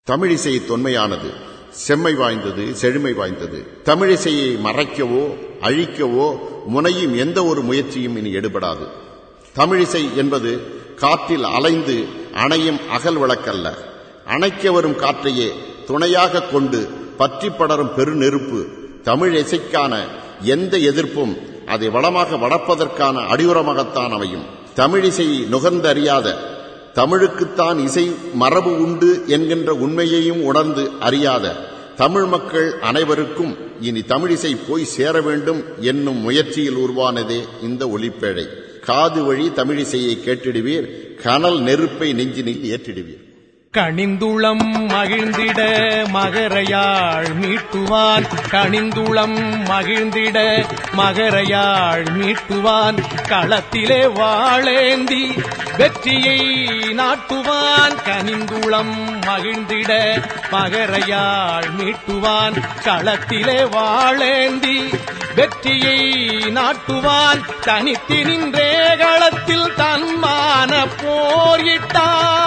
தமிழிசை தொன்மையானது செம்மை வாய்ந்தது செழுமை வாய்ந்தது தமிழிசையை மறைக்கவோ அழிக்கவோ முனையும் எந்த ஒரு முயற்சியும் இனி எடுபடாது தமிழிசை என்பது காற்றில் அலைந்து அணையும் அகல் விளக்கல்ல அணைக்க வரும் காற்றையே துணையாக கொண்டு பற்றி படரும் பெருநெருப்பு தமிழ் இசைக்கான எந்த எதிர்ப்பும் அதை வளமாக வளர்ப்பதற்கான அடியுரமாகத்தான் அமையும் தமிழிசையை நுகர்ந்தறியாத தமிழுக்குத்தான் இசை மரபு உண்டு என்கின்ற உண்மையையும் உணர்ந்து அறியாத தமிழ் மக்கள் அனைவருக்கும் இனி தமிழிசை போய் சேர வேண்டும் என்னும் முயற்சியில் உருவானதே இந்த ஒளிப்பேழை காது வழி தமிழிசையை கேட்டிடுவீர் கனல் நெருப்பை நெஞ்சினில் ஏற்றிடுவீர் கணிந்துளம் மகிழ்ந்திட மகரையாள் மீட்டுவான் கணிந்துளம் மகிழ்ந்திட மகரையாள் மீட்டுவான் களத்திலே வாழேந்தி வெற்றியை நாட்டுவான் கனிந்துளம் மகிழ்ந்திட மகரையாள் மீட்டுவான் களத்திலே வாழேந்தி வெற்றியை நாட்டுவான் தனித்து நின்றே களத்தில் தன்மான போர் இட்டான்